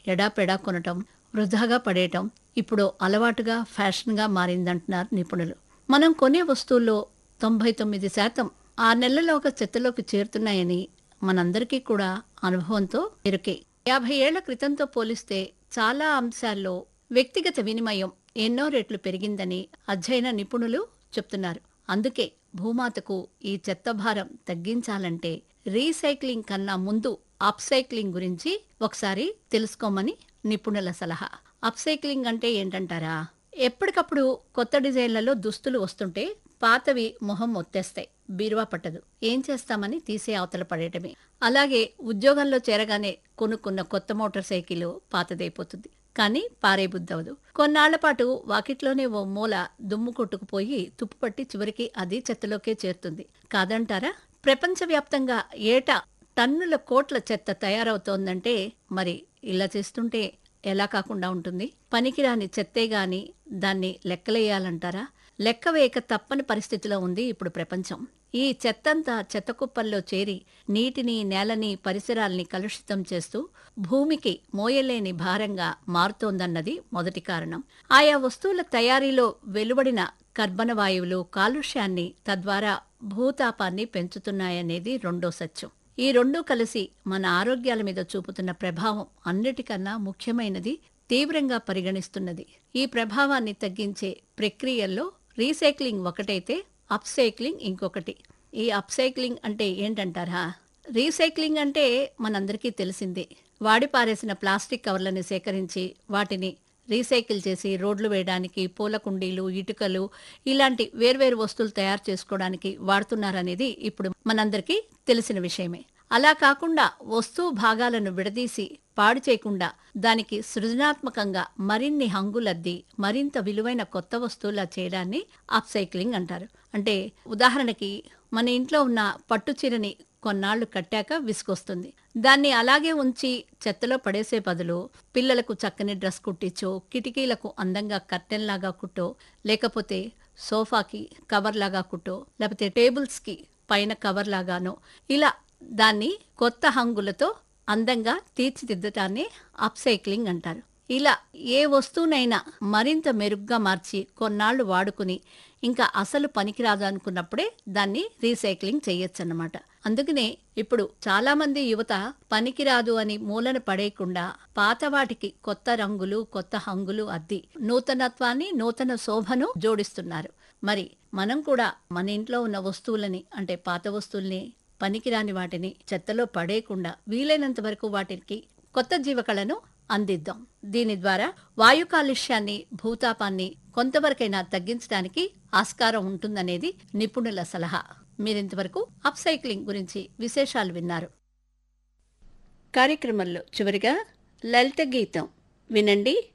ఎడాపెడా కొనటం వృధాగా పడేయటం ఇప్పుడు అలవాటుగా ఫ్యాషన్గా మారిందంటున్నారు నిపుణులు మనం కొనే వస్తువుల్లో తొంభై తొమ్మిది శాతం ఆ నెలలోగా చెత్తలోకి చేరుతున్నాయని మనందరికీ కూడా అనుభవంతో ఎరుకే యాభై ఏళ్ల క్రితంతో పోలిస్తే చాలా అంశాల్లో వ్యక్తిగత వినిమయం ఎన్నో రెట్లు పెరిగిందని అధ్యయన నిపుణులు చెప్తున్నారు అందుకే భూమాతకు ఈ చెత్త భారం తగ్గించాలంటే రీసైక్లింగ్ కన్నా ముందు అప్సైక్లింగ్ గురించి ఒకసారి తెలుసుకోమని నిపుణుల సలహా అప్సైక్లింగ్ అంటే ఏంటంటారా ఎప్పటికప్పుడు కొత్త డిజైన్లలో దుస్తులు వస్తుంటే పాతవి మొహం ఒత్తేస్తాయి బీరువా పట్టదు ఏం చేస్తామని తీసే అవతల పడేయటమే అలాగే ఉద్యోగంలో చేరగానే కొనుక్కున్న కొత్త మోటార్ సైకిల్ పాతదైపోతుంది కానీ పారే బుద్ధవదు కొన్నాళ్ల పాటు వాకిట్లోనే ఓ మూల దుమ్ము కొట్టుకుపోయి తుప్పుపట్టి చివరికి అది చెత్తలోకే చేరుతుంది కాదంటారా ప్రపంచవ్యాప్తంగా ఏటా టన్నుల కోట్ల చెత్త తయారవుతోందంటే మరి ఇలా చేస్తుంటే ఎలా కాకుండా ఉంటుంది పనికిరాని చెత్తే గాని దాన్ని లెక్కలేయాలంటారా లెక్క వేయక తప్పని పరిస్థితిలో ఉంది ఇప్పుడు ప్రపంచం ఈ చెత్తంతా చెత్త కుప్పల్లో చేరి నీటిని నేలని పరిసరాల్ని కలుషితం చేస్తూ భూమికి మోయలేని భారంగా మారుతోందన్నది మొదటి కారణం ఆయా వస్తువుల తయారీలో వెలువడిన కర్బన వాయువులు కాలుష్యాన్ని తద్వారా భూతాపాన్ని పెంచుతున్నాయనేది రెండో సత్యం ఈ రెండూ కలిసి మన ఆరోగ్యాల మీద చూపుతున్న ప్రభావం అన్నిటికన్నా ముఖ్యమైనది తీవ్రంగా పరిగణిస్తున్నది ఈ ప్రభావాన్ని తగ్గించే ప్రక్రియల్లో రీసైక్లింగ్ ఒకటైతే అప్సైక్లింగ్ ఇంకొకటి ఈ అప్సైక్లింగ్ అంటే ఏంటంటారా రీసైక్లింగ్ అంటే మనందరికీ తెలిసిందే వాడి పారేసిన ప్లాస్టిక్ కవర్లను సేకరించి వాటిని రీసైకిల్ చేసి రోడ్లు వేయడానికి పూల కుండీలు ఇటుకలు ఇలాంటి వేర్వేరు వస్తువులు తయారు చేసుకోవడానికి వాడుతున్నారనేది ఇప్పుడు మనందరికీ తెలిసిన విషయమే అలా కాకుండా వస్తువు భాగాలను విడదీసి పాడు చేయకుండా దానికి సృజనాత్మకంగా మరిన్ని హంగులద్ది మరింత విలువైన కొత్త వస్తువులా చేయడాన్ని అప్సైక్లింగ్ అంటారు అంటే ఉదాహరణకి మన ఇంట్లో ఉన్న పట్టు చీరని కొన్నాళ్లు కట్టాక విసుకొస్తుంది దాన్ని అలాగే ఉంచి చెత్తలో పడేసే బదులు పిల్లలకు చక్కని డ్రెస్ కుట్టించో కిటికీలకు అందంగా కర్టెన్ లాగా కుట్టో లేకపోతే సోఫాకి కవర్ లాగా కుట్టో లేకపోతే టేబుల్స్కి పైన కవర్ లాగానో ఇలా దాన్ని కొత్త హంగులతో అందంగా తీర్చిదిద్దటాన్ని అప్సైక్లింగ్ అంటారు ఇలా ఏ వస్తువునైనా మరింత మెరుగ్గా మార్చి కొన్నాళ్లు వాడుకుని ఇంకా అసలు పనికిరాదు అనుకున్నప్పుడే దాన్ని రీసైక్లింగ్ చేయొచ్చన్నమాట అందుకనే ఇప్పుడు చాలా మంది యువత పనికిరాదు అని మూలన పడేయకుండా పాత వాటికి కొత్త రంగులు కొత్త హంగులు అద్ది నూతనత్వాన్ని నూతన శోభను జోడిస్తున్నారు మరి మనం కూడా మన ఇంట్లో ఉన్న వస్తువులని అంటే పాత వస్తువుల్ని పనికిరాని వాటిని చెత్తలో పడేయకుండా వీలైనంత వరకు వాటికి కొత్త జీవకళను అందిద్దాం దీని ద్వారా వాయు కాలుష్యాన్ని భూతాపాన్ని కొంతవరకైనా తగ్గించడానికి ఆస్కారం ఉంటుందనేది నిపుణుల సలహా మీరింతవరకు అప్సైక్లింగ్ గురించి విశేషాలు విన్నారు కార్యక్రమంలో చివరిగా లలిత గీతం వినండి